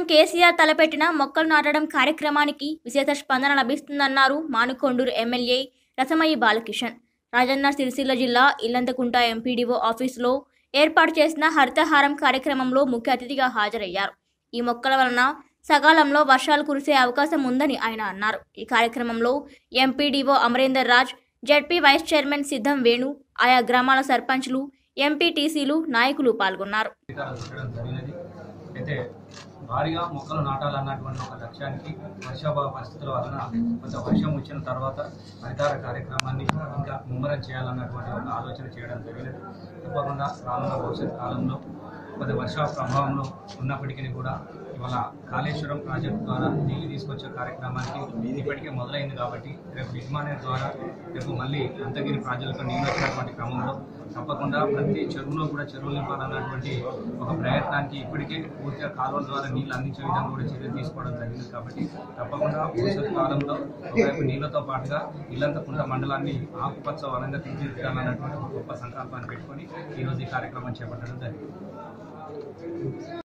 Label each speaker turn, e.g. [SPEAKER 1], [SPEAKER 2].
[SPEAKER 1] కేసీఆర్ తలపెట్టిన మొక్కలు నాటడం కార్యక్రమానికి విశేష స్పందన లభిస్తుందన్నారు మానుకొండూరు ఎమ్మెల్యే రసమయ్యి బాలకిషన్ రాజన్న సిరిసిల్ల జిల్లా ఇల్లంతకుంట ఎంపీడీఓ ఆఫీసులో ఏర్పాటు చేసిన హరితహారం కార్యక్రమంలో ముఖ్య అతిథిగా హాజరయ్యారు ఈ మొక్కల వలన సకాలంలో వర్షాలు కురిసే అవకాశం ఉందని ఆయన అన్నారు ఈ కార్యక్రమంలో MPDO Amarender Raj ZP vice chairman Siddam Venu ఆయా గ్రామాల సర్పంచ్లు ఎంపీటీసీలు నాయకులు పాల్గొన్నారు
[SPEAKER 2] శ్రీకారం చుట్టడం జరిగినది అయితే భారీగా మొక్కలు నాటాలన్నటువంటి ఒక లక్ష్యానికి వర్షాభావ పరిస్థితుల వలన కొంత వర్షం వచ్చిన తర్వాత హరితార కార్యక్రమాన్ని ఇంకా ముమ్మరం చేయాలన్నటువంటి ఒక ఆలోచన చేయడం జరిగినది తప్పకుండా రానున్న భవిష్యత్ కాలంలో కొంత వర్ష ప్రభావంలో ఉన్నప్పటికీ కూడా ఇవాళ కాళేశ్వరం ప్రాజెక్టు ద్వారా నీళ్లు తీసుకొచ్చే కార్యక్రమానికి ఇప్పటికే మొదలైంది కాబట్టి రేపు నిర్మాణం ద్వారా రేపు మళ్ళీ అంతగిరి ప్రాజెక్టులకు నీళ్ళు వచ్చినటువంటి క్రమంలో తప్పకుండా ప్రతి చెరువులో కూడా చెరువులు నింపాలన్నటువంటి ఒక ప్రయత్నానికి ఇప్పటికే పూర్తిగా కాలువల ద్వారా నీళ్లు అందించే విధంగా కూడా చర్యలు తీసుకోవడం జరిగింది కాబట్టి తప్పకుండా భవిష్యత్ కాలంలో ఒకవైపు నీళ్లతో పాటుగా ఇల్లంతకుంట మండలాన్ని ఆకుపచ్చ వనంగా తీర్చిదిద్దాలన్నటువంటి ఒక గొప్ప సంకల్పాన్ని పెట్టుకొని ఈరోజు ఈ కార్యక్రమం చేపట్టడం జరిగింది